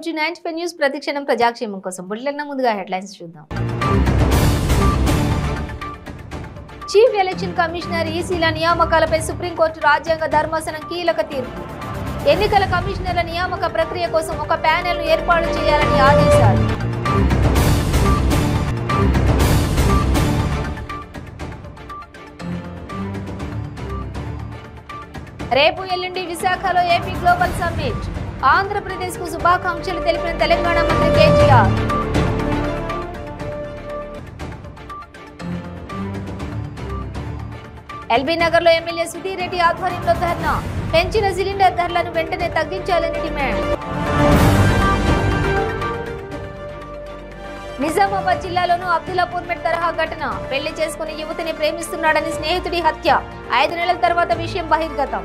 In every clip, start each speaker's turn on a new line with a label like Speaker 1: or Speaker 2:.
Speaker 1: To ninety five news ప్రతిక్షణం ప్రజాక్షేమం కోసం బుల్లెన్న ముందుగా హెడ్లైన్స్ చూద్దాం చీఫ్ ఎలక్షన్ కమిషనర్ ఈసీల నియామకాలపై సుప్రీంకోర్టు రాజ్యాంగ ధర్మాసనం కీలక తీర్పు ఎన్నికల కమిషనర్ల నియామక ప్రక్రియ కోసం ఒక ప్యానెల్ను ఏర్పాటు చేయాలని ఆదేశాలు రేపు ఎల్లుండి విశాఖలో ఏపీ గ్లోబల్ సమ్మిట్ ఆంధ్రప్రదేశ్ కు శుభాకాంక్షలు తెలిపిన తెలంగాణ మంత్రి కేటీఆర్ ఎల్బీ నగర్ లో ఎమ్మెల్యే సుధీర్ రెడ్డి ఆధ్వర్యంలో ధర్నా పెంచిన సిలిండర్ ధరలను వెంటనే తగ్గించాలని డిమాండ్ నిజామాబాద్ జిల్లాలోనూ అబ్దుల్లాపూర్ మెట్ తరహా ఘటన పెళ్లి చేసుకుని యువతిని ప్రేమిస్తున్నాడని స్నేహితుడి హత్య ఐదు నెలల తర్వాత విషయం బహిర్గతం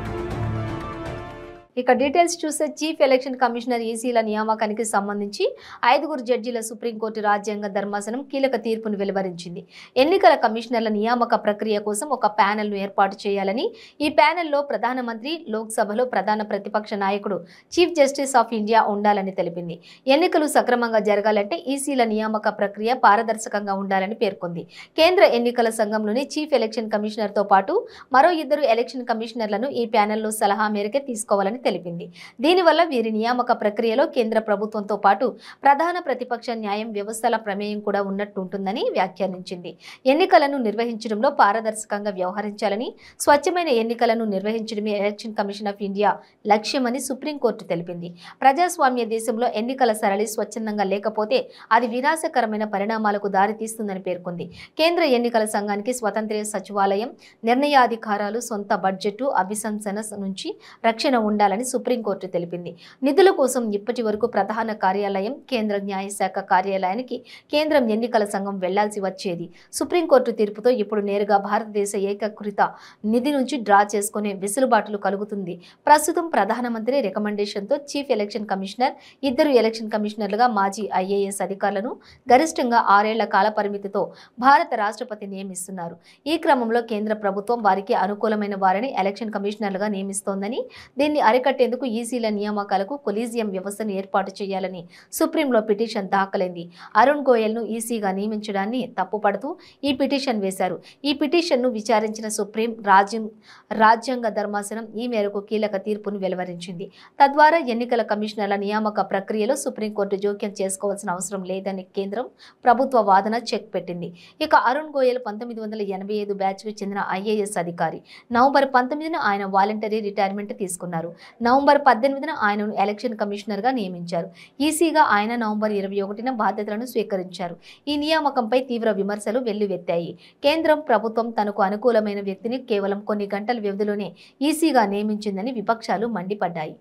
Speaker 1: ఇక డీటెయిల్స్ చూస్తే చీఫ్ ఎలక్షన్ కమిషనర్ ఈసీల నియామకానికి సంబంధించి ఐదుగురు జడ్జీల సుప్రీంకోర్టు రాజ్యాంగ ధర్మాసనం కీలక తీర్పును వెలువరించింది ఎన్నికల కమిషనర్ల నియామక ప్రక్రియ కోసం ఒక ప్యానెల్ను ఏర్పాటు చేయాలని ఈ ప్యానెల్లో ప్రధానమంత్రి లోక్సభలో ప్రధాన ప్రతిపక్ష నాయకుడు చీఫ్ జస్టిస్ ఆఫ్ ఇండియా ఉండాలని తెలిపింది ఎన్నికలు సక్రమంగా జరగాలంటే ఈసీల నియామక ప్రక్రియ పారదర్శకంగా ఉండాలని పేర్కొంది కేంద్ర ఎన్నికల సంఘంలోని చీఫ్ ఎలక్షన్ కమిషనర్తో పాటు మరో ఇద్దరు ఎలక్షన్ కమిషనర్లను ఈ ప్యానెల్లో సలహా మేరకే తీసుకోవాలని తెలిపింది దీనివల్ల వీరి నియామక ప్రక్రియలో కేంద్ర ప్రభుత్వంతో పాటు ప్రధాన ప్రతిపక్ష న్యాయం వ్యవస్థల ప్రమేయం కూడా ఉన్నట్టుంటుందని వ్యాఖ్యానించింది ఎన్నికలను నిర్వహించడంలో పారదర్శకంగా వ్యవహరించాలని స్వచ్ఛమైన ఎన్నికలను నిర్వహించడమే ఎలక్షన్ కమిషన్ ఆఫ్ ఇండియా లక్ష్యమని సుప్రీంకోర్టు తెలిపింది ప్రజాస్వామ్య దేశంలో ఎన్నికల సరళి స్వచ్ఛందంగా లేకపోతే అది వినాశకరమైన పరిణామాలకు దారితీస్తుందని పేర్కొంది కేంద్ర ఎన్నికల సంఘానికి స్వతంత్ర సచివాలయం నిర్ణయాధికారాలు సొంత బడ్జెట్ అభిశంసన నుంచి రక్షణ ఉండాలని సుప్రీంకోర్టు తెలిపింది నిధుల కోసం ఇప్పటి వరకు ప్రధాన కార్యాలయం కేంద్ర న్యాయశాఖ కార్యాలయానికి కేంద్రం ఎన్నికల సంఘం వెళ్లాల్సి వచ్చేది సుప్రీంకోర్టు తీర్పుతో ఇప్పుడు నేరుగా భారతదేశ ఏకకృత నిధి నుంచి డ్రా చేసుకునే వెసులుబాటులు కలుగుతుంది ప్రస్తుతం ప్రధానమంత్రి రికమెండేషన్తో చీఫ్ ఎలక్షన్ కమిషనర్ ఇద్దరు ఎలక్షన్ కమిషనర్లుగా మాజీ ఐఏఎస్ అధికారులను గరిష్టంగా ఆరేళ్ల కాల పరిమితితో భారత రాష్ట్రపతి నియమిస్తున్నారు ఈ క్రమంలో కేంద్ర ప్రభుత్వం వారికి అనుకూలమైన వారిని ఎలక్షన్ కమిషనర్లుగా నియమిస్తోందని దీన్ని అరికట్టేందుకు ఈసీల నియామకాలకు కొలీజియం వ్యవస్థను ఏర్పాటు చేయాలని సుప్రీంలో పిటిషన్ దాఖలైంది అరుణ్ గోయల్ను ఈసీగా నియమించడాన్ని తప్పుపడుతూ ఈ పిటిషన్ వేశారు ఈ పిటిషన్ను విచారించిన సుప్రీం రాజ్యం రాజ్యాంగ ధర్మాసనం ఈ మేరకు కీలక తీర్పును వెలువరించింది తద్వారా ఎన్నికల కమిషనర్ల నియామక ప్రక్రియలో సుప్రీంకోర్టు జోక్యం చేసుకోవాల్సిన అవసరం లేదని కేంద్రం ప్రభుత్వ వాదన చెక్ పెట్టింది ఇక అరుణ్ గోయల్ పంతొమ్మిది వందల ఎనభై ఐదు బ్యాచ్కు చెందిన ఐఏఎస్ అధికారి నవంబర్ పంతొమ్మిదిన ఆయన వాలంటరీ రిటైర్మెంట్ తీసుకున్నారు నవంబర్ పద్దెనిమిదిన ఆయనను ఎలక్షన్ కమిషనర్గా నియమించారు ఈసీగా ఆయన నవంబర్ ఇరవై ఒకటిన బాధ్యతలను స్వీకరించారు ఈ నియామకంపై తీవ్ర విమర్శలు వెల్లువెత్తాయి కేంద్రం ప్రభుత్వం తనకు అనుకూలమైన వ్యక్తిని కేవలం కొన్ని గంటల వ్యవధిలోనే ఈసీగా నియమించిందని విపక్షాలు మండిపడ్డాయి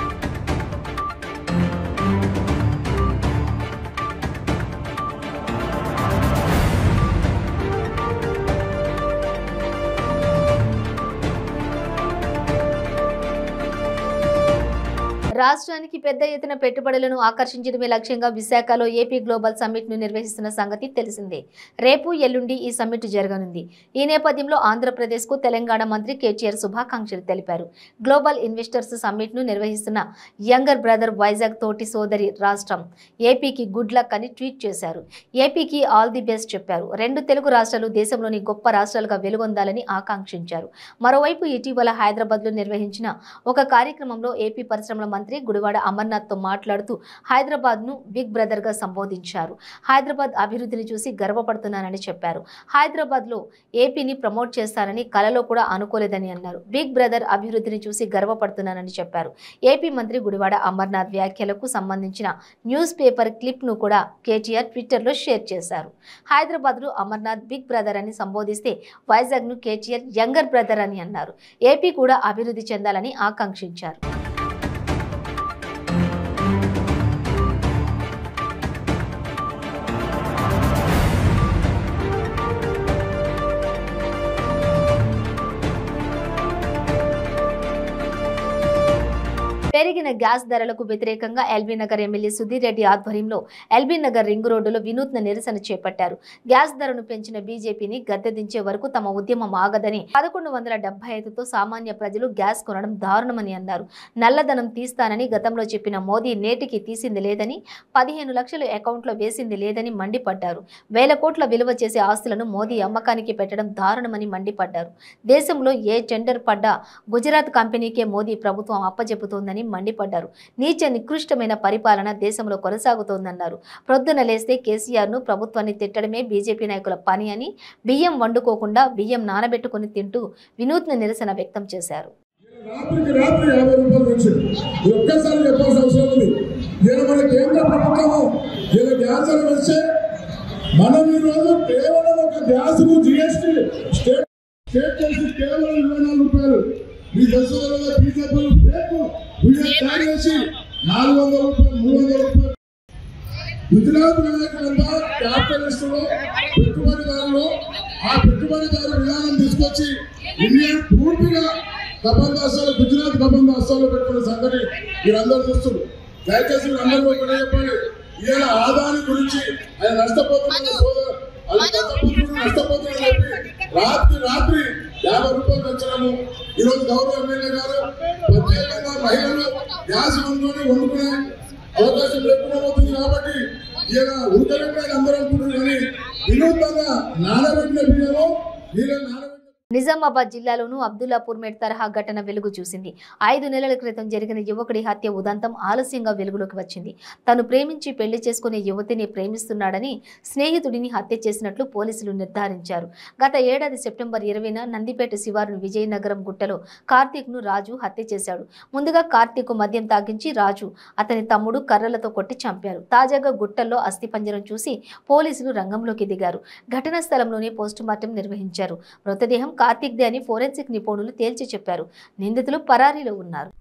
Speaker 1: రాష్ట్రానికి పెద్ద ఎత్తున పెట్టుబడులను ఆకర్షించడమే లక్ష్యంగా విశాఖలో ఏపీ గ్లోబల్ సమ్మిట్ ను నిర్వహిస్తున్న సంగతి తెలిసిందే రేపు ఎల్లుండి ఈ సమ్మిట్ జరగనుంది ఈ నేపథ్యంలో ఆంధ్రప్రదేశ్ కు తెలంగాణ మంత్రి కేటీఆర్ శుభాకాంక్షలు తెలిపారు గ్లోబల్ ఇన్వెస్టర్స్ సమ్మిట్ ను నిర్వహిస్తున్న యంగర్ బ్రదర్ వైజాగ్ తోటి సోదరి రాష్ట్రం ఏపీకి గుడ్ లక్ అని ట్వీట్ చేశారు ఏపీకి ఆల్ ది బెస్ట్ చెప్పారు రెండు తెలుగు రాష్ట్రాలు దేశంలోని గొప్ప రాష్ట్రాలుగా వెలుగొందాలని ఆకాంక్షించారు మరోవైపు ఇటీవల హైదరాబాద్ లో నిర్వహించిన ఒక కార్యక్రమంలో ఏపీ పరిశ్రమల మంత్రి గుడివాడ అమర్నాథ్ తో మాట్లాడుతూ హైదరాబాద్ ను బిగ్ బ్రదర్ గా సంబోధించారు హైదరాబాద్ అభివృద్ధిని చూసి గర్వపడుతున్నానని చెప్పారు హైదరాబాద్ లో ఏపీని ప్రమోట్ చేస్తానని కలలో కూడా అనుకోలేదని అన్నారు బిగ్ బ్రదర్ అభివృద్ధిని చూసి గర్వపడుతున్నానని చెప్పారు ఏపీ మంత్రి గుడివాడ అమర్నాథ్ వ్యాఖ్యలకు సంబంధించిన న్యూస్ పేపర్ క్లిప్ ను కూడా కేటీఆర్ ట్విట్టర్ లో షేర్ చేశారు హైదరాబాద్ లో అమర్నాథ్ బిగ్ బ్రదర్ అని సంబోధిస్తే వైజాగ్ ను కేటీఆర్ యంగర్ బ్రదర్ అని అన్నారు ఏపీ కూడా అభివృద్ధి చెందాలని ఆకాంక్షించారు పెరిగిన పెరిగిన గ్యాస్ ధరలకు వ్యతిరేకంగా ఎల్బీ నగర్ ఎమ్మెల్యే సుధీర్ రెడ్డి ఆధ్వర్యంలో ఎల్బీ నగర్ రింగ్ రోడ్డులో వినూత్న నిరసన చేపట్టారు గ్యాస్ ధరను పెంచిన బీజేపీని గద్దెదించే వరకు తమ ఉద్యమం ఆగదని పదకొండు వందల డెబ్బై ఐదుతో సామాన్య ప్రజలు గ్యాస్ కొనడం దారుణమని అన్నారు నల్లధనం తీస్తానని గతంలో చెప్పిన మోదీ నేటికి తీసింది లేదని పదిహేను లక్షలు అకౌంట్లో వేసింది లేదని మండిపడ్డారు వేల కోట్ల విలువ చేసే ఆస్తులను మోదీ అమ్మకానికి పెట్టడం దారుణమని మండిపడ్డారు దేశంలో ఏ టెండర్ పడ్డా గుజరాత్ కంపెనీకే మోదీ ప్రభుత్వం అప్పజెపుతోందని మండిపడ్డారు నీచ నికృష్టమైన పరిపాలన దేశంలో కొనసాగుతోందన్నారు ప్రొద్దున లేస్తే కేసీఆర్ను ప్రభుత్వాన్ని తిట్టడమే బీజేపీ నాయకుల పని అని బియ్యం వండుకోకుండా బియ్యం నానబెట్టుకుని తింటూ వినూత్న నిరసన వ్యక్తం చేశారు
Speaker 2: రాత్రికి రాత్రి యాభై రూపాయలు పెంచింది ఇది ఒక్కసారి చెప్పాల్సిన అవసరం ఉంది నేను మన కేంద్ర ప్రభుత్వము ఇలా గ్యాస్ అని వస్తే మనం ఈ రోజు కేవలం ఒక గ్యాస్ కు జిఎస్టీ స్టేట్ స్టేట్ చేసి కేవలం ఇరవై నాలుగు రూపాయలు మీ దశలో బీజేపీ రేపు వీడియో తయారు చేసి నాలుగు వందల రూపాయలు మూడు వందల రూపాయలు గుజరాత్ నాయకులంతా క్యాపిటలిస్టులు పెట్టుబడిదారులు ఆ పెట్టుబడిదారు విధానం తీసుకొచ్చి ఇండియా పూర్తిగా కబందాసాలు గుజరాత్ కబందాసాలు పెట్టుకున్న సంగతి మీరందరూ చూస్తున్నారు దయచేసి మీరందరూ ఒకటే చెప్పండి ఈయన ఆదాని గురించి ఆయన నష్టపోతున్న సోదరు వాళ్ళు నష్టపోతున్నారు నష్టపోతున్నారు చెప్పి రాత్రి రాత్రి యాభై రూపాయలు పెంచడము ఈరోజు గౌరవ ఎమ్మెల్యే గారు ప్రత్యేకంగా మహిళలు గ్యాస్ వండుకొని వండుకునే అవకాశం లేకుండా పోతుంది కాబట్టి ఈయన ఉడకబెట్టాలి అందరూ అనుకుంటున్నారు కానీ వినూత్నంగా నానబెట్టిన బియ్యము నీళ్ళ నానబెట్టిన
Speaker 1: నిజామాబాద్ జిల్లాలోనూ అబ్దుల్లాపూర్ మేట్ తరహా ఘటన వెలుగు చూసింది ఐదు నెలల క్రితం జరిగిన యువకుడి హత్య ఉదంతం ఆలస్యంగా వెలుగులోకి వచ్చింది తను ప్రేమించి పెళ్లి చేసుకునే యువతిని ప్రేమిస్తున్నాడని స్నేహితుడిని హత్య చేసినట్లు పోలీసులు నిర్ధారించారు గత ఏడాది సెప్టెంబర్ ఇరవైన నందిపేట శివారు విజయనగరం గుట్టలో కార్తీక్ ను రాజు హత్య చేశాడు ముందుగా కార్తీక్ మద్యం తాగించి రాజు అతని తమ్ముడు కర్రలతో కొట్టి చంపారు తాజాగా గుట్టల్లో అస్థిపంజరం చూసి పోలీసులు రంగంలోకి దిగారు ఘటనా స్థలంలోనే పోస్టుమార్టం నిర్వహించారు మృతదేహం కార్తీక్దే అని ఫోరెన్సిక్ నిపుణులు తేల్చి చెప్పారు నిందితులు పరారీలో ఉన్నారు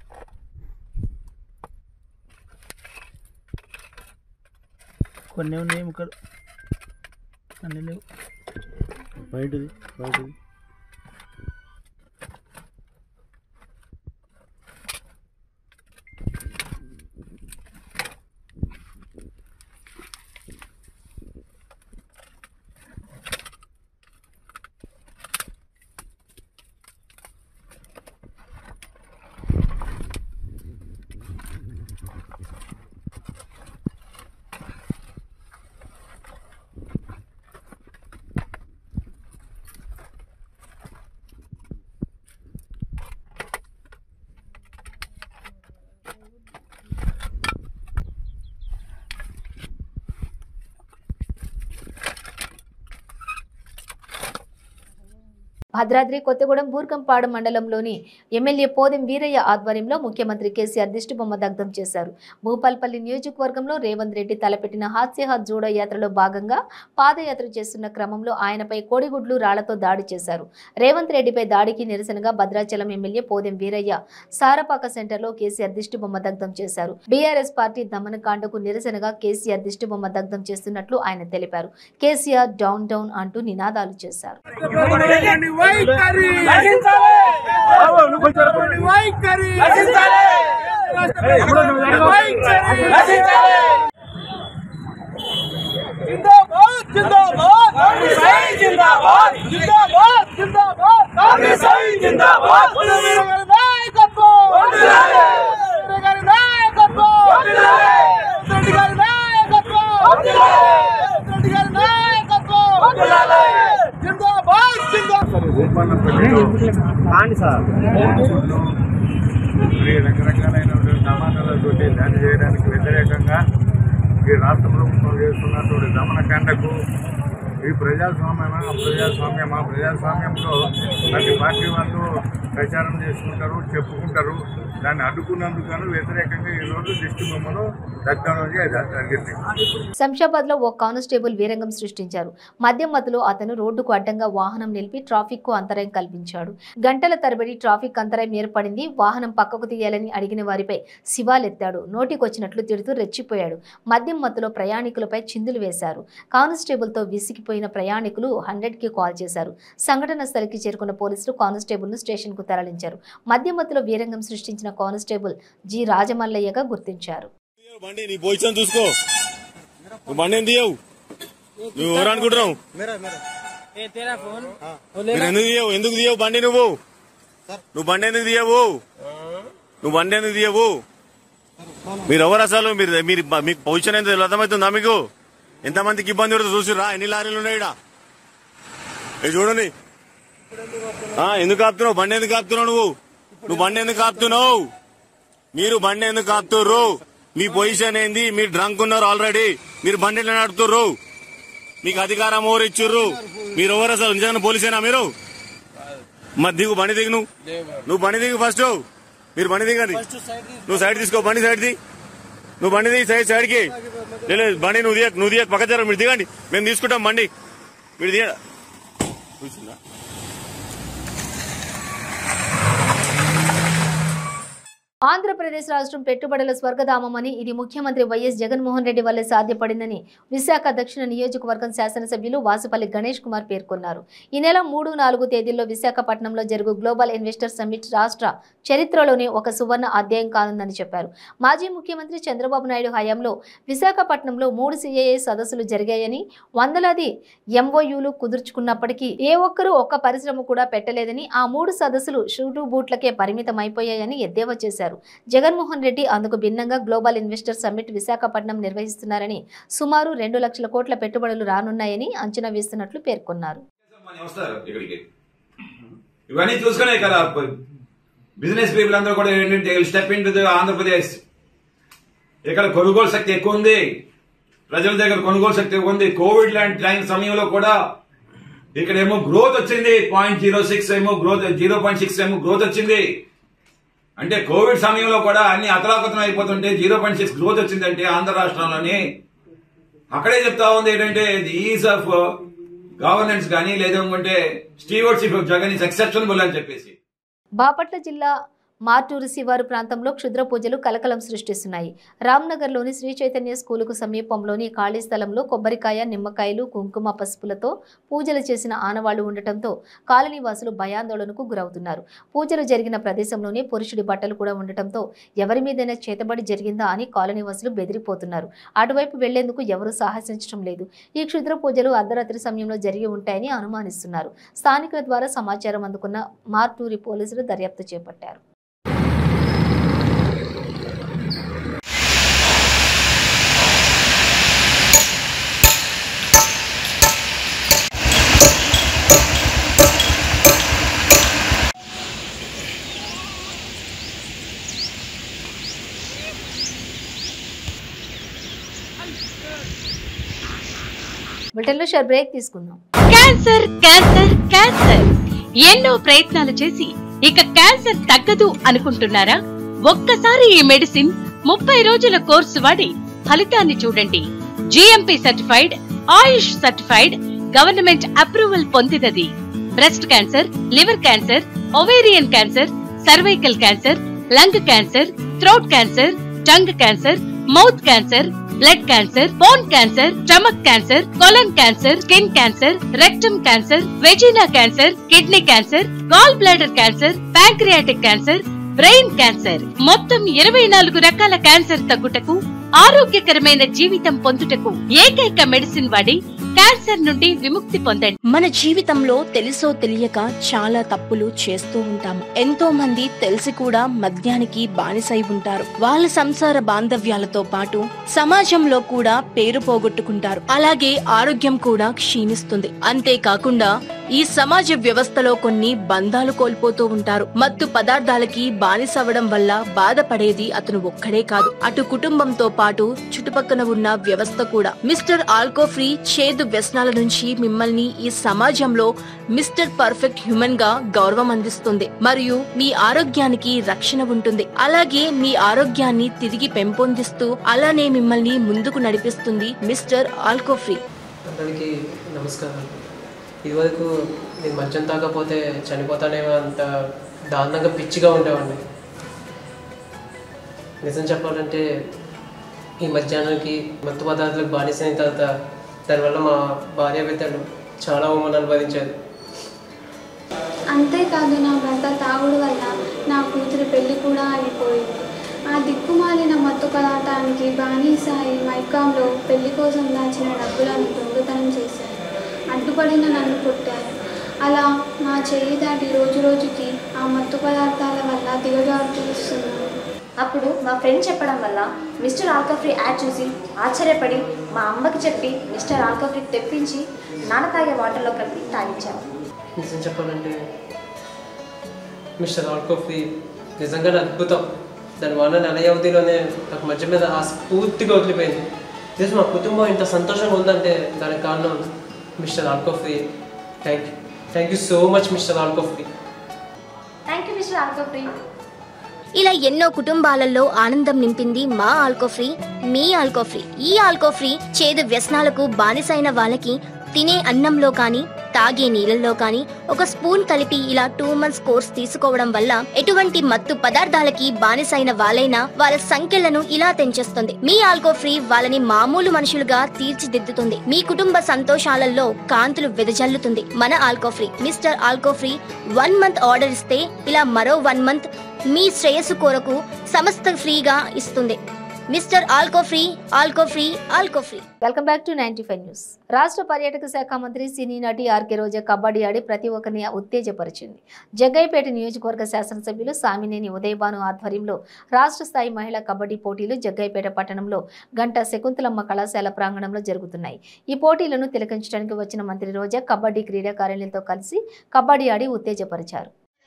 Speaker 3: కొన్ని ఉన్నాయి ముక్కలు అన్ని లేవు బయటది బయటది
Speaker 1: భద్రాద్రి కొత్తగూడెం బూర్కంపాడు మండలంలోని ఎమ్మెల్యే పోదెం వీరయ్య ఆధ్వర్యంలో ముఖ్యమంత్రి కేసీఆర్ దిష్టిబొమ్మ దగ్ధం చేశారు భూపాల్పల్లి నియోజకవర్గంలో రేవంత్ రెడ్డి తలపెట్టిన హాస్యహాత్ జూడో యాత్రలో భాగంగా పాదయాత్ర చేస్తున్న క్రమంలో ఆయనపై కోడిగుడ్లు రాళ్లతో దాడి చేశారు రేవంత్ రెడ్డిపై దాడికి నిరసనగా భద్రాచలం ఎమ్మెల్యే పోదెం వీరయ్య సారపాక సెంటర్లో కేసీఆర్ దిష్టిబొమ్మ దగ్ధం చేశారు బీఆర్ఎస్ పార్టీ దమనకాండకు నిరసనగా కేసీఆర్ దిష్టిబొమ్మ దగ్ధం చేస్తున్నట్లు ఆయన తెలిపారు కేసీఆర్ డౌన్ డౌన్ అంటూ నినాదాలు చేశారు
Speaker 4: వైఖరి వైఖరి జిందాబాద్ జిందాబాద్ జిందాబాద్ జిందాబాద్ జిందాబాద్ కాంగ్రెస్ జిందాబాద్ గారి నాయకత్వం గారి నాయకత్వం రెడ్డి గారి నాయకత్వం రెడ్డి గారి నాయకత్వం జిందాబాద్ జిందాబాద్
Speaker 5: మరి రకరకాలైనటువంటి సమాధానాలతోటి దాడి చేయడానికి వ్యతిరేకంగా ఈ రాష్ట్ర ప్రభుత్వం చేస్తున్నటువంటి దమనకాండకు ఈ ప్రజాస్వామ్యమా ప్రజాస్వామ్యమా ప్రజాస్వామ్యంలో ప్రతి పార్టీ వాళ్ళు ప్రచారం చేసుకుంటారు చెప్పుకుంటారు దాన్ని అడ్డుకున్నందుకు గాను వ్యతిరేకంగా ఈరోజు దిష్టి బొమ్మను దగ్ధం జరిగింది
Speaker 1: శంషాబాద్ లో ఓ కానిస్టేబుల్ వీరంగం సృష్టించారు మద్యం మత్తులో అతను రోడ్డుకు అడ్డంగా వాహనం నిలిపి ట్రాఫిక్ కు అంతరాయం కల్పించాడు గంటల తరబడి ట్రాఫిక్ అంతరాయం ఏర్పడింది వాహనం పక్కకు తీయాలని అడిగిన వారిపై శివాలెత్తాడు నోటికొచ్చినట్లు తిడుతూ రెచ్చిపోయాడు మద్యం మత్తులో ప్రయాణికులపై చిందులు వేశారు కానిస్టేబుల్ తో విసిగిపోయిన ప్రయాణికులు హండ్రెడ్ కి కాల్ చేశారు సంఘటన స్థలికి చేరుకున్న పోలీసులు కానిస్టేబుల్ ను స్టేషన్ కు తరలించారు మద్యం మత్తులో వీరంగం సృష్టించిన సంబంధించిన కానిస్టేబుల్ జి రాజమల్లయ్యగా గుర్తించారు
Speaker 6: బండి నీ పొజిషన్ చూసుకో నువ్వు బండి ఏం తీయవు నువ్వు ఎవరు అనుకుంటున్నావు మీరు ఎందుకు తీయవు ఎందుకు తీయవు బండి నువ్వు నువ్వు బండి ఎందుకు తీయవు నువ్వు బండి ఎందుకు తీయవు మీరు ఎవరు అసలు మీరు మీరు మీకు పొజిషన్ ఎంత అర్థమవుతుందా మీకు ఎంతమందికి ఇబ్బంది పడుతుంది చూసిరా ఎన్ని లారీలు ఉన్నాయి ఈడ? ఇది చూడండి ఆ, ఎందుకు ఆపుతున్నావు బండి ఎందుకు ఆపుతున్నావు నువ్వు నువ్వు బండి ఎందుకు ఆపుతున్నావు మీరు బండి ఎందుకు ఆపుతుర్రు మీ పొజిషన్ ఏంది మీరు డ్రంక్ ఉన్నారు ఆల్రెడీ మీరు బండి ఎట్లా నడుపుతుర్రు మీకు అధికారం ఎవరు ఇచ్చుర్రు మీరు ఎవరు అసలు నిజంగా పోలీసేనా మీరు మరి దిగు బండి దిగు నువ్వు నువ్వు బండి దిగు ఫస్ట్ మీరు బండి దిగండి నువ్వు సైడ్ తీసుకో బండి సైడ్ ది నువ్వు బండి దిగి సైడ్ సైడ్ కి లేదు బండి నువ్వు దిగ నువ్వు దిగ పక్క జర మీరు దిగండి మేము తీసుకుంటాం బండి మీరు దిగ కూర్చుందా
Speaker 1: ఆంధ్రప్రదేశ్ రాష్ట్రం పెట్టుబడుల స్వర్గధామమని ఇది ముఖ్యమంత్రి వైఎస్ జగన్మోహన్ రెడ్డి వల్లే సాధ్యపడిందని విశాఖ దక్షిణ నియోజకవర్గం శాసనసభ్యులు వాసుపల్లి గణేష్ కుమార్ పేర్కొన్నారు ఈ నెల మూడు నాలుగు తేదీల్లో విశాఖపట్నంలో జరుగు గ్లోబల్ ఇన్వెస్టర్ సమ్మిట్ రాష్ట్ర చరిత్రలోనే ఒక సువర్ణ అధ్యాయం కానుందని చెప్పారు మాజీ ముఖ్యమంత్రి చంద్రబాబు నాయుడు హయాంలో విశాఖపట్నంలో మూడు సిఐఏ సదస్సులు జరిగాయని వందలాది ఎంఓయూలు కుదుర్చుకున్నప్పటికీ ఏ ఒక్కరూ ఒక్క పరిశ్రమ కూడా పెట్టలేదని ఆ మూడు సదస్సులు షూటు బూట్లకే పరిమితం అయిపోయాయని ఎద్దేవా చేశారు జగన్మోహన్ రెడ్డి అందుకు భిన్నంగా గ్లోబల్ ఇన్వెస్టర్ సమ్మిట్ విశాఖపట్నం నిర్వహిస్తున్నారని సుమారు రెండు లక్షల కోట్ల పెట్టుబడులు రానున్నాయని అంచనా వేస్తున్నట్లు పేర్కొన్నారు
Speaker 7: మనీ వస్తారు ఇక్కడికి ఇవన్నీ చూసుకునే కదా బిజినెస్ పీపుల్ అందరూ కూడా ఏంటంటే స్టెప్ ఇన్ ఆంధ్రప్రదేశ్ ఇక్కడ కొనుగోలు శక్తి ఎక్కువ ఉంది ప్రజల దగ్గర కొనుగోలు శక్తి ఎక్కువ ఉంది కోవిడ్ లాంటి టైం సమయంలో కూడా ఇక్కడ ఏమో గ్రోత్ వచ్చింది పాయింట్ జీరో సిక్స్ ఏమో గ్రోత్ జీరో పాయింట్ సిక్స్ ఏమో గ్రోత్ వచ్చింది అంటే కోవిడ్ సమయంలో కూడా అన్ని అతలాకుతలం అయిపోతుంటే జీరో పాయింట్ సిక్స్ గ్రోత్ వచ్చిందంటే ఆంధ్ర రాష్ట్రంలోని అక్కడే చెప్తా ఉంది ఏంటంటే ది ఈజ్ ఆఫ్ గవర్నెన్స్ కానీ లేదనుకుంటే stewardship of Jagan is exceptionable అని చెప్పేసి
Speaker 1: బాపట్ల జిల్లా మార్టూరు శివారు ప్రాంతంలో క్షుద్ర పూజలు కలకలం సృష్టిస్తున్నాయి రామ్నగర్లోని శ్రీ చైతన్య స్కూలుకు సమీపంలోని ఖాళీ స్థలంలో కొబ్బరికాయ నిమ్మకాయలు కుంకుమ పసుపులతో పూజలు చేసిన ఆనవాళ్లు ఉండటంతో కాలనీవాసులు భయాందోళనకు గురవుతున్నారు పూజలు జరిగిన ప్రదేశంలోనే పురుషుడి బట్టలు కూడా ఉండటంతో ఎవరి మీదైనా చేతబడి జరిగిందా అని కాలనీవాసులు బెదిరిపోతున్నారు అటువైపు వెళ్లేందుకు ఎవరూ సాహసించడం లేదు ఈ క్షుద్ర పూజలు అర్ధరాత్రి సమయంలో జరిగి ఉంటాయని అనుమానిస్తున్నారు స్థానికుల ద్వారా సమాచారం అందుకున్న మార్టూరి పోలీసులు దర్యాప్తు చేపట్టారు బులెటిన్లో షేర్ బ్రేక్ తీసుకుందాం
Speaker 8: క్యాన్సర్ క్యాన్సర్ క్యాన్సర్ ఎన్నో ప్రయత్నాలు చేసి ఇక క్యాన్సర్ తగ్గదు అనుకుంటున్నారా ఒక్కసారి ఈ మెడిసిన్ ముప్పై రోజుల కోర్సు వాడి ఫలితాన్ని చూడండి GMP certified AYUSH certified government approval పొందినది breast cancer liver cancer ovarian cancer cervical cancer lung cancer throat cancer tongue cancer mouth cancer blood cancer bone cancer stomach cancer colon cancer skin cancer rectum cancer vagina cancer kidney cancer gall bladder cancer pancreatic cancer brain cancer మొత్తం ఇరవై నాలుగు రకాల cancer తగ్గుటకు ఆరోగ్యకరమైన జీవితం పొందుటకు ఏకైక medicine వాడి cancer నుండి విముక్తి పొందండి
Speaker 9: మన జీవితంలో తెలుసో తెలియక చాలా తప్పులు చేస్తూ ఉంటాము ఎంతో మంది తెలిసి కూడా మద్యానికి బానిసై ఉంటారు వాళ్ళ సంసార బాంధవ్యాలతో పాటు సమాజంలో కూడా పేరు పోగొట్టుకుంటారు అలాగే ఆరోగ్యం కూడా క్షీణిస్తుంది అంతేకాకుండా ఈ సమాజ వ్యవస్థలో కొన్ని బంధాలు కోల్పోతూ ఉంటారు మత్తు పదార్థాలకి బానిసవ్వడం వల్ల బాధపడేది అతను ఒక్కడే కాదు అటు కుటుంబంతో పాటు చుట్టుపక్కన ఉన్న వ్యవస్థ కూడా మిస్టర్ ఆల్కో ఫ్రీ చేదు వ్యసనాల నుంచి మిమ్మల్ని ఈ సమాజంలో మిస్టర్ పర్ఫెక్ట్ హ్యూమన్ గా గౌరవం అందిస్తుంది మరియు మీ ఆరోగ్యానికి రక్షణ ఉంటుంది అలాగే మీ ఆరోగ్యాన్ని తిరిగి పెంపొందిస్తూ అలానే మిమ్మల్ని ముందుకు నడిపిస్తుంది మిస్టర్ ఆల్కో ఫ్రీ
Speaker 10: అందరికీ నమస్కారం ఇదివరకు నేను మద్యం తాగకపోతే చనిపోతానేమో అంత దారుణంగా పిచ్చిగా ఉండేవాడిని నిజం చెప్పాలంటే ఈ మధ్యాహ్నానికి మత్తు పదార్థాలకు బానిసైన తర్వాత దానివల్ల మా భార్య బిడ్డలు చాలా అవమానం అనుభవించారు
Speaker 11: అంతేకాదు నా భర్త తాగుడు వల్ల నా కూతురి పెళ్లి కూడా అయిపోయింది ఆ దిక్కుమాలిన మత్తు పదార్థానికి బానిసాయి మైకాంలో పెళ్లి కోసం దాచిన డబ్బులను దొంగతనం చేశారు అడ్డుపడిన నన్ను కొట్టారు అలా నా చేయి దాటి రోజు రోజుకి ఆ మత్తు పదార్థాల వల్ల దిగజారుతున్నాను
Speaker 1: అప్పుడు మా ఫ్రెండ్ చెప్పడం వల్ల మిస్టర్ ఆల్కఫ్రీ యాడ్ చూసి ఆశ్చర్యపడి మా అమ్మకి చెప్పి మిస్టర్ ఆల్కఫ్రీ తెప్పించి నాన్న తాగే వాటర్లో కలిపి తాగించాము
Speaker 10: నిజం చెప్పాలంటే మిస్టర్ ఆల్కోఫీ నిజంగానే అద్భుతం దాని వల్ల నెల వ్యవధిలోనే నాకు మధ్య మీద ఆ స్ఫూర్తిగా వదిలిపోయింది తెలుసు మా కుటుంబం ఇంత సంతోషంగా ఉందంటే దానికి కారణం mister Alcofree thank you thank you so much mister Alcofree
Speaker 1: thank you mister Alcofree
Speaker 9: ఇలా ఎన్నో కుటుంబాలలో ఆనందం నింపింది మా ఆల్కోఫ్రీ మీ ఆల్కోఫ్రీ ఈ ఆల్కోఫ్రీ చేదు వ్యసనాలకు బానిసైన వాళ్ళకి తినే అన్నంలో కానీ తాగే నీళ్ళల్లో కానీ ఒక స్పూన్ కలిపి ఇలా టూ మంత్స్ కోర్స్ తీసుకోవడం వల్ల ఎటువంటి మత్తు పదార్థాలకి బానిసైన వాళ్ళైనా వాళ్ళ సంఖ్యలను ఇలా తెంచేస్తుంది మీ ఆల్కోఫ్రీ వాళ్ళని మామూలు మనుషులుగా తీర్చిదిద్దుతుంది మీ కుటుంబ సంతోషాలలో కాంతులు వెదజల్లుతుంది మన Alcofree mister Alcofree one month order ఇస్తే ఇలా మరో వన్ మంత్ మీ శ్రేయస్సు కొరకు సమస్త ఫ్రీగా ఇస్తుంది mister Alcofree Alcofree Alcofree
Speaker 1: welcome back to ninety five news రాష్ట్ర పర్యాటక శాఖ మంత్రి సినీ నటి ఆర్కే రోజా కబడ్డీ ఆడి ప్రతి ఒక్కరిని ఉత్తేజపరిచింది జగ్గైపేట నియోజకవర్గ శాసనసభ్యులు సామినేని ఉదయభాను ఆధ్వర్యంలో రాష్ట్ర స్థాయి మహిళా కబడ్డీ పోటీలు జగ్గైపేట పట్టణంలో గంట శకుంతలమ్మ కళాశాల ప్రాంగణంలో జరుగుతున్నాయి ఈ పోటీలను తిలకించడానికి వచ్చిన మంత్రి రోజా కబడ్డీ క్రీడాకారిణులతో కలిసి కబడ్డీ ఆడి ఉత్తేజపరిచారు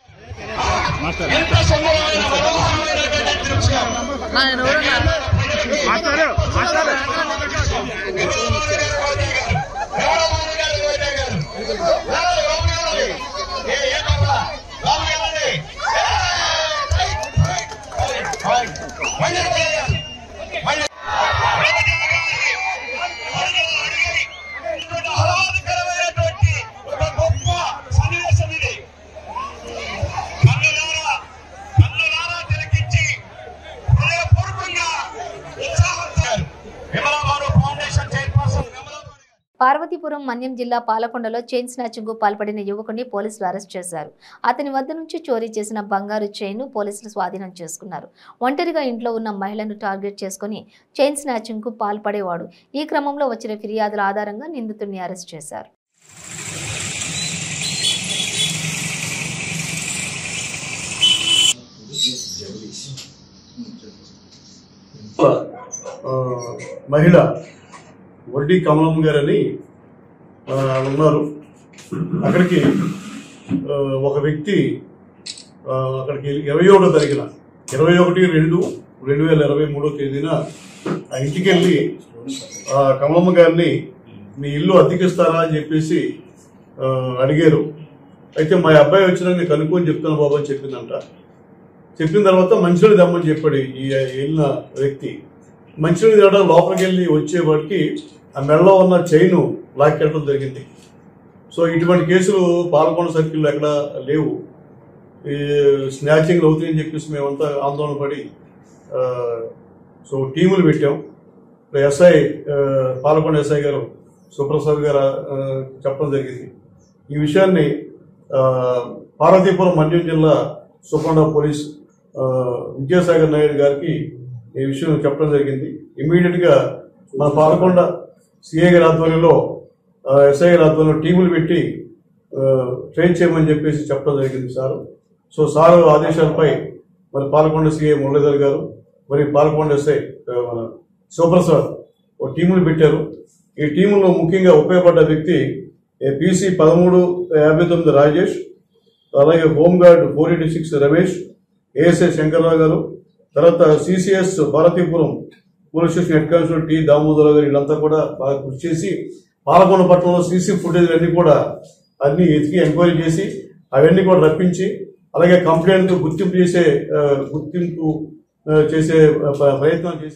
Speaker 1: పార్వతీపురం మన్యం జిల్లా పాలకొండలో చైన్ స్నాచింగ్ పాల్పడిన యువకుడిని పోలీసులు అరెస్ట్ చేశారు అతని వద్ద నుంచి చోరీ చేసిన బంగారు చైన్ పోలీసులు స్వాధీనం చేసుకున్నారు ఒంటరిగా ఇంట్లో ఉన్న మహిళను టార్గెట్ చేసుకుని చైన్ స్నాచింగ్ కు పాల్పడేవాడు ఈ క్రమంలో వచ్చిన ఫిర్యాదుల ఆధారంగా నిందితుడిని అరెస్ట్ చేశారు
Speaker 12: ఆ, మహిళ వడ్డీ కమలమ్మ గారని ఆ, ఉన్నారు అక్కడికి ఆ, ఒక వ్యక్తి ఆ, అక్కడికి ఇరవై ఒకటో తారీఖున ఇరవై ఒకటి రెండు రెండు వేల ఇరవై మూడో తేదీన ఆ ఇంటికి వెళ్ళి ఆ, కమలమ్మ గారిని మీ ఇల్లు అద్దెకిస్తారా అని చెప్పేసి ఆ, అడిగారు అయితే మా అబ్బాయి వచ్చినా నేను కనుక్కొని చెప్తాను బాబు అని చెప్పిందంట చెప్పిన తర్వాత మంచినీళ్ళు తెమ్మని చెప్పాడు ఈ వెళ్ళిన వ్యక్తి మంచినీళ్ళు తేవడం లోపలికి వెళ్ళి వచ్చేవాడికి ఆ మెడలో ఉన్న చైన్ లాక్కెట్టడం జరిగింది సో ఇటువంటి కేసులు పాల్గొండ సర్కిల్లో ఎక్కడ లేవు ఈ స్నాచింగ్లు అవుతాయని చెప్పేసి మేమంతా ఆందోళన పడి ఆ, సో టీములు పెట్టాం ఇప్పుడు ఎస్ఐ ఆ, పాలకొండ ఎస్ఐ గారు సుప్రసాద్ గారు ఆ, చెప్పడం జరిగింది ఈ విషయాన్ని ఆ, పార్వతీపురం మన్యం జిల్లా సుకొండ పోలీస్ ఆ, విద్యాసాగర్ నాయుడు గారికి ఈ విషయం చెప్పడం జరిగింది ఇమీడియట్ గా మన పాలకొండ సిఐ గారి ఆధ్వర్యంలో ఆ, ఎస్ఐ గారి ఆధ్వర్యంలో టీములు పెట్టి ఆ, ట్రైన్ చేయమని చెప్పేసి చెప్పడం జరిగింది సార్ సో సార్ ఆదేశాలపై మరి పాలకొండ సిఐ మురళీధర్ గారు మరి పాలకొండ ఎస్ఐ ఆ, మన శివప్రసాద్ ఓ టీములు పెట్టారు ఈ టీములో ముఖ్యంగా ఉపయోగపడ్డ వ్యక్తి పీసీ పదమూడు యాభై తొమ్మిది రాజేష్ అలాగే home guard four eighty six Ramesh ASI Shankarrao గారు తర్వాత CCS Bharathipuram police station head constable T Damodara గారు వీళ్ళంతా కూడా బాగా కృషి చేసి పాలకొండ పట్టణంలో సీసీ ఫుటేజ్ అన్ని కూడా అన్ని ఎతికి ఎంక్వైరీ చేసి అవన్నీ కూడా రప్పించి అలాగే కంప్లైంట్ గుర్తింపు చేసే ఆ, గుర్తింపు ఆ, చేసే ఆ, ప్రయత్నం చేశారు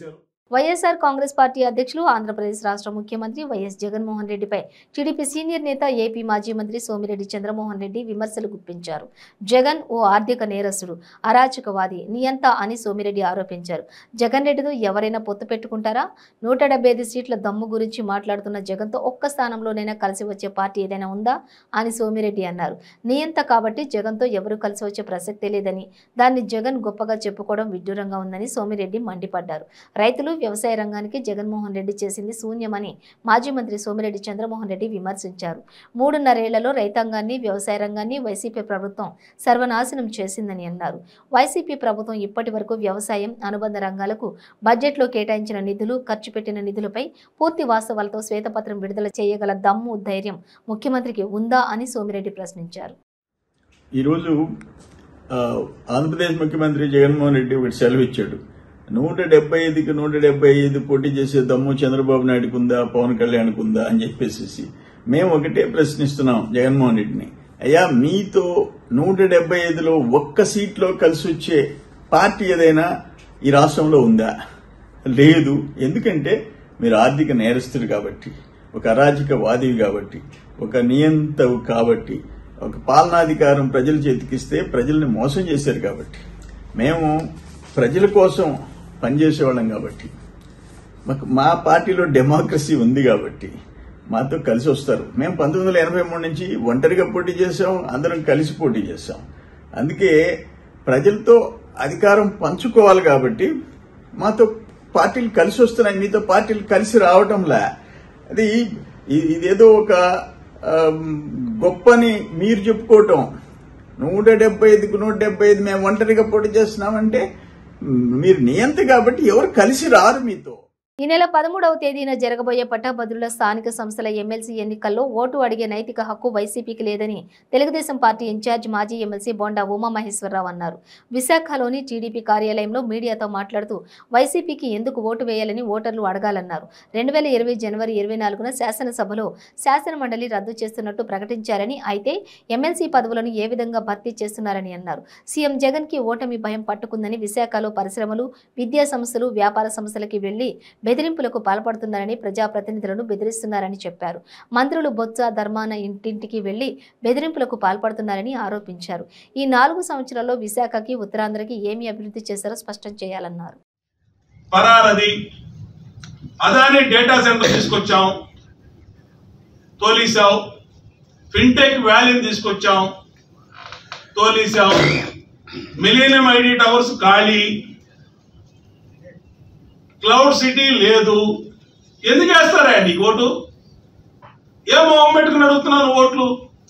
Speaker 1: వైఎస్ఆర్ కాంగ్రెస్ పార్టీ అధ్యక్షులు ఆంధ్రప్రదేశ్ రాష్ట్ర ముఖ్యమంత్రి వైఎస్ జగన్మోహన్ రెడ్డిపై టీడీపీ సీనియర్ నేత ఏపీ మాజీ మంత్రి సోమిరెడ్డి చంద్రమోహన్ రెడ్డి విమర్శలు గుప్పించారు జగన్ ఓ ఆర్థిక నేరస్తుడు అరాచకవాది నియంత అని సోమిరెడ్డి ఆరోపించారు జగన్ రెడ్డితో ఎవరైనా పొత్తు పెట్టుకుంటారా నూట డెబ్బై ఐదు సీట్ల దమ్ము గురించి మాట్లాడుతున్న జగన్తో ఒక్క స్థానంలోనైనా కలిసి వచ్చే పార్టీ ఏదైనా ఉందా అని సోమిరెడ్డి అన్నారు నియంత కాబట్టి జగన్తో ఎవరు కలిసి వచ్చే ప్రసక్తే లేదని దాన్ని జగన్ గొప్పగా చెప్పుకోవడం విడ్డూరంగా ఉందని సోమిరెడ్డి మండిపడ్డారు రైతులు వ్యవసాయ రంగానికి జగన్మోహన్ రెడ్డి చేసింది శూన్యమని మాజీ మంత్రి సోమిరెడ్డి చంద్రమోహన్ రెడ్డి విమర్శించారు మూడున్నరేళ్లలో రైతాంగాన్ని వ్యవసాయ రంగాన్ని వైసీపీ ప్రభుత్వం సర్వనాశనం చేసిందని అన్నారు వైసీపీ ప్రభుత్వం ఇప్పటి వరకు వ్యవసాయం అనుబంధ రంగాలకు బడ్జెట్లో కేటాయించిన నిధులు ఖర్చు పెట్టిన నిధులపై పూర్తి వాస్తవాలతో శ్వేతపత్రం విడుదల చేయగల దమ్ము ధైర్యం ముఖ్యమంత్రికి ఉందా అని సోమిరెడ్డి ప్రశ్నించారు
Speaker 13: ఈరోజు ఆ, ఆంధ్రప్రదేశ్ ముఖ్యమంత్రి జగన్మోహన్ రెడ్డి ఒకటి సెలవు ఇచ్చాడు నూట డెబ్బై ఐదుకి నూట డెబ్బై ఐదు పోటీ చేసే దమ్ము చంద్రబాబు నాయుడుకు ఉందా పవన్ కళ్యాణ్కు ఉందా అని చెప్పేసి మేము ఒకటే ప్రశ్నిస్తున్నాం జగన్మోహన్ రెడ్డిని అయ్యా మీతో నూట డెబ్బై ఐదులో ఒక్క సీట్లో కలిసి వచ్చే పార్టీ ఏదైనా ఈ రాష్ట్రంలో ఉందా లేదు ఎందుకంటే మీరు ఆర్థిక నేరస్తుడు కాబట్టి ఒక అరాజక వాదివి కాబట్టి ఒక నియంతవు కాబట్టి ఒక పాలనాధికారం ప్రజల చేతికిస్తే ప్రజల్ని మోసం చేశారు కాబట్టి మేము ప్రజల కోసం పనిచేసేవాళ్ళం కాబట్టి మాకు మా పార్టీలో డెమోక్రసీ ఉంది కాబట్టి మాతో కలిసి వస్తారు మేము పంతొమ్మిది వందల ఎనభై మూడు నుంచి ఒంటరిగా పోటీ చేసాం అందరం కలిసి పోటీ చేసాం అందుకే ప్రజలతో అధికారం పంచుకోవాలి కాబట్టి మాతో పార్టీలు కలిసి వస్తున్నాయి మీతో పార్టీలు కలిసి రావటంలా అది ఇ- ఇదేదో ఒక ఆమ్, గొప్పని మీరు చెప్పుకోవటం నూట డెబ్బై ఐదుకు నూట డెబ్బై ఐదు మేము ఒంటరిగా పోటీ చేస్తున్నామంటే మ్, మీరు నియంత కాబట్టి ఎవరు కలిసి రారు మీతో
Speaker 1: ఈ నెల పదమూడవ తేదీన జరగబోయే పట్టభద్రుల స్థానిక సంస్థల ఎమ్మెల్సీ ఎన్నికల్లో ఓటు అడిగే నైతిక హక్కు వైసీపీకి లేదని తెలుగుదేశం పార్టీ ఇన్ఛార్జ్ మాజీ ఎమ్మెల్సీ బొండా ఉమామహేశ్వరరావు అన్నారు విశాఖలోని టీడీపీ కార్యాలయంలో మీడియాతో మాట్లాడుతూ వైసీపీకి ఎందుకు ఓటు వేయాలని ఓటర్లు అడగాలన్నారు రెండు వేల ఇరవై జనవరి ఇరవై నాలుగున శాసనసభలో శాసన మండలి రద్దు చేస్తున్నట్టు ప్రకటించారని అయితే ఎమ్మెల్సీ పదవులను ఏ విధంగా భర్తీ చేస్తున్నారని అన్నారు సీఎం జగన్ కి ఓటమి భయం పట్టుకుందని విశాఖలో పరిశ్రమలు విద్యా సంస్థలు వ్యాపార సంస్థలకి వెళ్లి బెదిరింపులకు పాల్పడుతున్నారని ప్రజాప్రతినిధులను బెదిరిస్తున్నారని చెప్పారు మంత్రులు బొత్స ధర్మాన ఇంటింటికి వెళ్లి బెదిరింపులకు పాల్పడుతున్నారని ఆరోపించారు ఈ నాలుగు సంవత్సరాల్లో విశాఖకి ఉత్తరాంధ్రకి ఏమి అభివృద్ధి చేశారో స్పష్టం చేయాలన్నారు
Speaker 14: పరారది అదాని డేటా సెంటర్ తీసుకొచ్చాం తోలీసాం ఫిన్టెక్ వ్యాలీని తీసుకొచ్చాం తోలీసాం మిలీనియం ఐడి టవర్స్ ఖాళీ క్లౌడ్ సిటీ లేదు ఎందుకు వేస్తారా అండి ఓటు ఏం మొహం పెట్టుకుని అడుగుతున్నాను ఓట్లు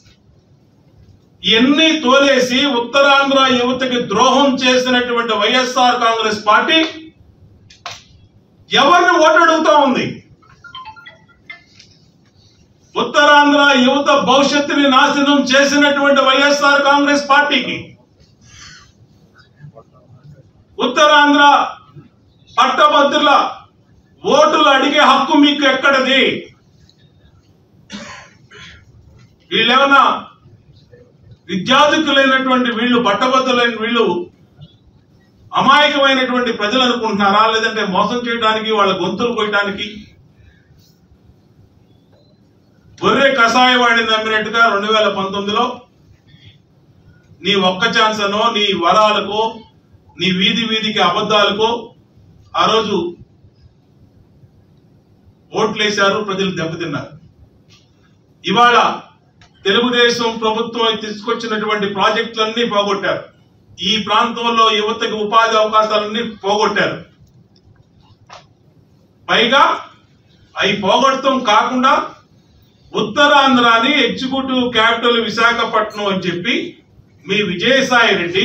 Speaker 14: ఎన్ని తోలేసి ఉత్తరాంధ్ర యువతకి ద్రోహం చేసినటువంటి వైఎస్ఆర్ కాంగ్రెస్ పార్టీ ఎవరిని ఓటు అడుగుతా ఉంది ఉత్తరాంధ్ర యువత భవిష్యత్తుని నాశనం చేసినటువంటి వైఎస్ఆర్ కాంగ్రెస్ పార్టీకి ఉత్తరాంధ్ర పట్టభద్రుల ఓటులు అడిగే హక్కు మీకు ఎక్కడది వీళ్ళేమన్నా విద్యార్థికులైనటువంటి వీళ్ళు పట్టభద్రులైన వీళ్ళు అమాయకమైనటువంటి ప్రజలు అనుకుంటున్నారా లేదంటే మోసం చేయడానికి వాళ్ళ గొంతులు కొయ్యడానికి గొర్రె కషాయవాడిని నమ్మినట్టుగా రెండు వేల పంతొమ్మిదిలో నీ ఒక్క ఛాన్స్ అనో నీ వరాలకో నీ వీధి వీధికి అబద్ధాలకో ఆ రోజు ఓట్లేశారు ప్రజలు దెబ్బతిన్నారు ఇవాళ తెలుగుదేశం ప్రభుత్వం తీసుకొచ్చినటువంటి ప్రాజెక్టులన్నీ పోగొట్టారు ఈ ప్రాంతంలో యువతకి ఉపాధి అవకాశాలన్నీ పోగొట్టారు పైగా అవి పోగొట్టడం కాకుండా ఉత్తరాంధ్రాని ఎగ్జిక్యూటివ్ క్యాపిటల్ విశాఖపట్నం అని చెప్పి మీ విజయసాయి రెడ్డి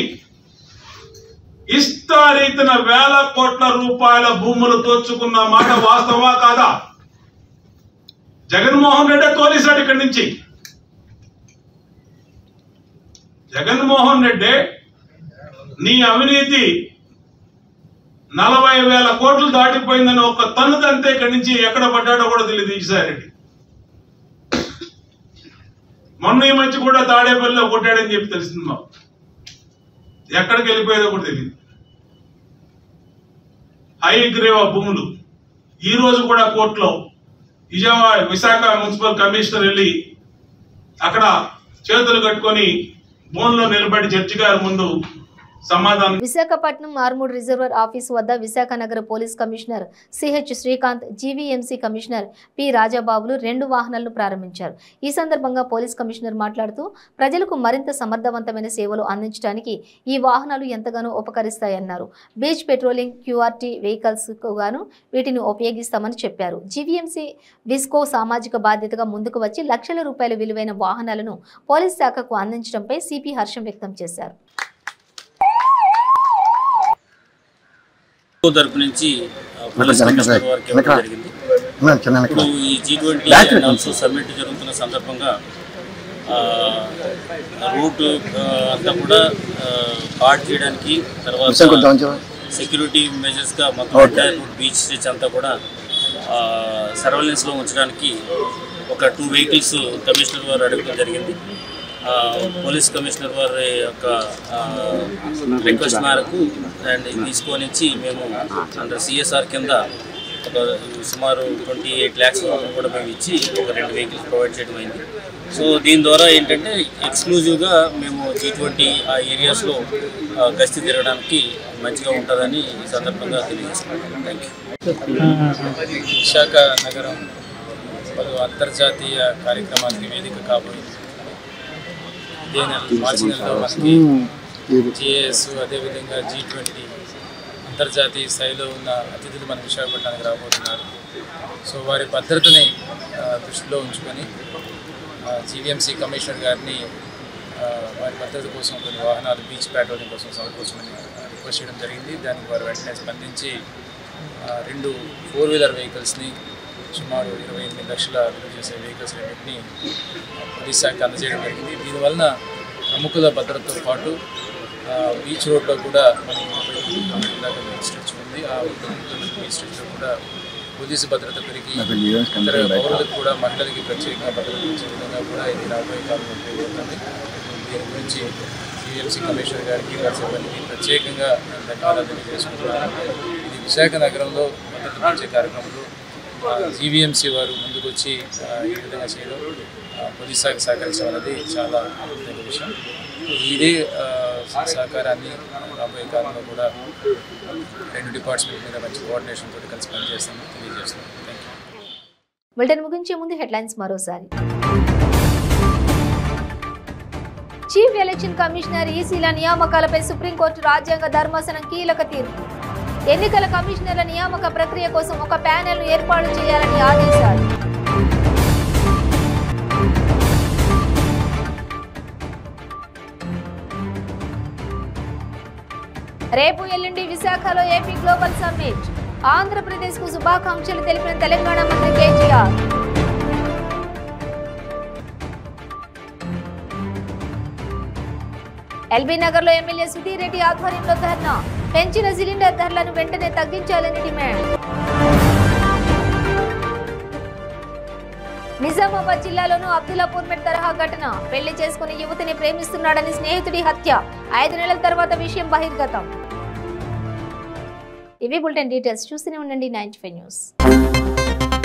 Speaker 14: ఇష్టారీతిన వేల కోట్ల రూపాయల భూములు దోచుకున్న మాట వాస్తవా కాదా జగన్మోహన్ రెడ్డి తోలేశాడు ఇక్కడి నుంచి జగన్మోహన్ రెడ్డి నీ అవినీతి నలభై వేల కోట్లు దాటిపోయిందని ఒక తన్ను తంతే ఇక్కడి నుంచి ఎక్కడ పడ్డాడో కూడా తెలియదు ఈసారెడ్డి మొన్న ఈ మధ్య కూడా తాడేపల్లిలో కొట్టాడని చెప్పి తెలిసింది మాకు ఎక్కడికి వెళ్ళిపోయేదో కూడా తెలియదు హైగ్రీవ భూములు ఈ రోజు కూడా కోర్టులో విజయవాడ విశాఖ మున్సిపల్ కమిషనర్ వెళ్ళి అక్కడ చేతులు కట్టుకొని బోన్లో నిలబడి జడ్జి గారి ముందు సమాధానం
Speaker 1: విశాఖపట్నం ఆర్మూడ్ రిజర్వర్ ఆఫీస్ వద్ద విశాఖ నగర police commissioner CH Srikanth GVMC commissioner P రాజాబాబులు రెండు వాహనాలను ప్రారంభించారు ఈ సందర్భంగా పోలీస్ కమిషనర్ మాట్లాడుతూ ప్రజలకు మరింత సమర్థవంతమైన సేవలు అందించడానికి ఈ వాహనాలు ఎంతగానో ఉపకరిస్తాయన్నారు బీచ్ పెట్రోలింగ్ క్యూఆర్టీ వెహికల్స్ గాను వీటిని ఉపయోగిస్తామని చెప్పారు జీవీఎంసీ విస్కో సామాజిక బాధ్యతగా ముందుకు వచ్చి లక్షల రూపాయల విలువైన వాహనాలను పోలీస్ శాఖకు అందించడంపై సిపి హర్షం వ్యక్తం చేశారు
Speaker 15: తరపు నుంచి ఆ, పోలీస్ కమిషనర్ వారికి ఇవ్వడం జరిగింది ఇప్పుడు ఈ G twenty and also summit జరుగుతున్న సందర్భంగా ఆ, రూట్ ఆ, అంతా కూడా కార్డ్ చేయడానికి తర్వాత సెక్యూరిటీ మెజర్స్గా మొత్తం ఎంటైర్ రూట్ బీచ్ స్టేజ్ అంతా కూడా సర్వైలెన్స్లో ఉంచడానికి ఒక టూ వెహికల్స్ కమిషనర్ వారు అడగడం జరిగింది ఆ, పోలీస్ కమిషనర్ వారి యొక్క రిక్వెస్ట్ మేరకు అండ్ ఇది తీసుకొని నుంచి మేము అండర్ సిఎస్ఆర్ కింద ఒక సుమారు ట్వంటీ ఎయిట్ ల్యాక్స్ కూడా మేము ఇచ్చి ఒక రెండు వెహికల్స్ ప్రొవైడ్ చేయడం అయింది సో దీని ద్వారా ఏంటంటే ఎక్స్క్లూజివ్గా మేము జీ ట్వంటీ ఆ ఏరియాస్లో గస్తీ తిరగడానికి మంచిగా ఉంటుందని ఈ సందర్భంగా తెలియజేస్తున్నాను థ్యాంక్ యూ
Speaker 16: విశాఖ నగరం పలు అంతర్జాతీయ కార్యక్రమానికి వేదిక కాబోయింది ఇదే నెల మార్చి నెలలో మనకి జిఎస్ అదేవిధంగా జీ ట్వంటీ అంతర్జాతీయ స్థాయిలో ఉన్న అతిథులు మన విశాఖపట్నానికి రాబోతున్నారు సో వారి భద్రతని ఆ, దృష్టిలో ఉంచుకొని జీవీఎంసీ కమిషనర్ గారిని ఆ, వారి భద్రత కోసం కొన్ని వాహనాలు బీచ్ పెట్రోలింగ్ కోసం సమకూర్చమని రిక్వెస్ట్ చేయడం జరిగింది దానికి వారు వెంటనే స్పందించి ఆ, రెండు ఫోర్ వీలర్ వెహికల్స్ని సుమారు ఇరవై ఎనిమిది లక్షల విలువ చేసే వెహికల్స్ రెండింటిని పోలీస్ శాఖ అందజేయడం జరిగింది దీనివలన ప్రముఖుల భద్రతతో పాటు ఆ, బీచ్ రోడ్లో కూడా మనకి ముప్పై కిలోమీటర్ల దాకా బీచ్ స్ట్రెచ్ ఉంది ఆ ముప్పై కిలోమీటర్ల బీచ్ స్ట్రెచ్లో కూడా పోలీసు భద్రత పెరిగి ఇతర పౌరులకు కూడా మహిళలకి ప్రత్యేకంగా భద్రత ఇచ్చే విధంగా కూడా ఇది రాబోయే కాలంలో ఉపయోగపడుతుంది దీని గురించి టీఎంసీ కమిషనర్ గారికి వారి సిబ్బందికి ప్రత్యేకంగా నేను ధన్యవాదాలు తెలియజేసుకుంటున్నాను ఇది విశాఖ నగరంలో భద్రత పెంచే కార్యక్రమంలో జీవీఎంసీ వారు ముందుకు వచ్చి ఆ, ఈ విధంగా చేయడం ఆ, పోలీస్ శాఖ సహకరించడం అనేది చాలా పెద్ద విషయం ఇదే ఆ, సహకారాన్ని రాబోయే కాలంలో కూడా రెండు డిపార్ట్మెంట్ మీద మంచి కోఆర్డినేషన్ తోటి కలిసి పనిచేస్తామని తెలియజేస్తున్నాను థ్యాంక్ యూ
Speaker 1: బులెటిన్ ముగించే ముందు హెడ్లైన్స్ మరోసారి చీఫ్ ఎలక్షన్ కమిషనర్ ఈసీల నియామకాలపై సుప్రీంకోర్టు రాజ్యాంగ ధర్మాసనం కీలక తీర్పు ఎన్నికల కమిషనర్ల నియామక ప్రక్రియ కోసం ఒక ప్యానెల్ ను ఏర్పాటు చేయాలని ఆదేశాలు రేపు ఎల్లుండి విశాఖలో ఏపీ గ్లోబల్ సమ్మిట్ ఆంధ్రప్రదేశ్ కు శుభాకాంక్షలు తెలిపిన తెలంగాణ మంత్రి కేటీఆర్ ఎల్బీ నగర్ లో ఎమ్మెల్యే సుధీర్ రెడ్డి ఆధ్వర్యంలో ధర్నా పెంచిన సిలిండర్ ధరలను వెంటనే తగ్గించాలని డిమాండ్ నిజామాబాద్ జిల్లాలోనూ అబ్దుల్లాపూర్ మెట్ తరహా ఘటన పెళ్లి చేసుకుని యువతిని ప్రేమిస్తున్నాడని స్నేహితుడి హత్య ఐదు నెలల తర్వాత విషయం బహిర్గతం ఇవి బులెటిన్ డీటెయిల్స్ చూస్తూనే ఉండండి నైన్టీ ఫైవ్ న్యూస్